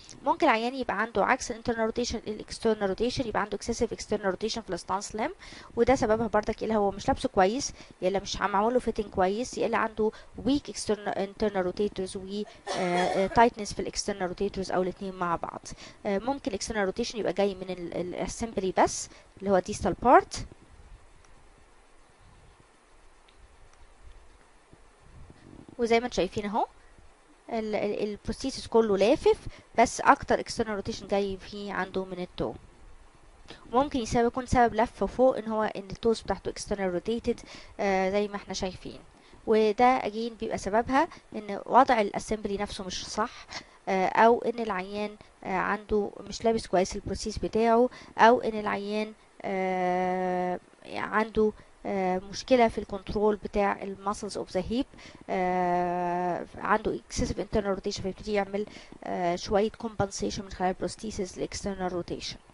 ممكن العيان يبقى عنده عكس الانترنال روتيشن الاكسترنال روتيشن يبقى عنده اكسسيف اكسترنال روتيشن في الستانس لم وده سببها بردك يا هو مش لابسه كويس يا الا مش معمول له فيتنج كويس يا الا عنده ويك اكسترنال انترنال روتيتورز و تايتنس في الاكسترنال روتيتورز او الاثنين مع بعض آه، ممكن الاكسترنال روتيشن يبقى جاي من الاسمبلي بس اللي هو ديستال بارت وزي ما انتم شايفين اهو البروستيسيس كله لافف بس اكتر اكسترنال روتيشن جاي فيه عنده من التو ممكن يسبب يكون سبب لفه فوق ان هو ان التوز بتاعته اكسترنال روتيتد آه زي ما احنا شايفين وده اجين بيبقى سببها ان وضع الاسمبلي نفسه مش صح آه او ان العيان آه عنده مش لابس كويس البروسيس بتاعه او ان العيان آه عنده آه، مشكله في الكنترول بتاع المسلز اوف ذا هيب عنده excessive internal rotation فيبتدي يعمل آه، شويه compensation من خلال prosthesis الاكسترنال روتيشن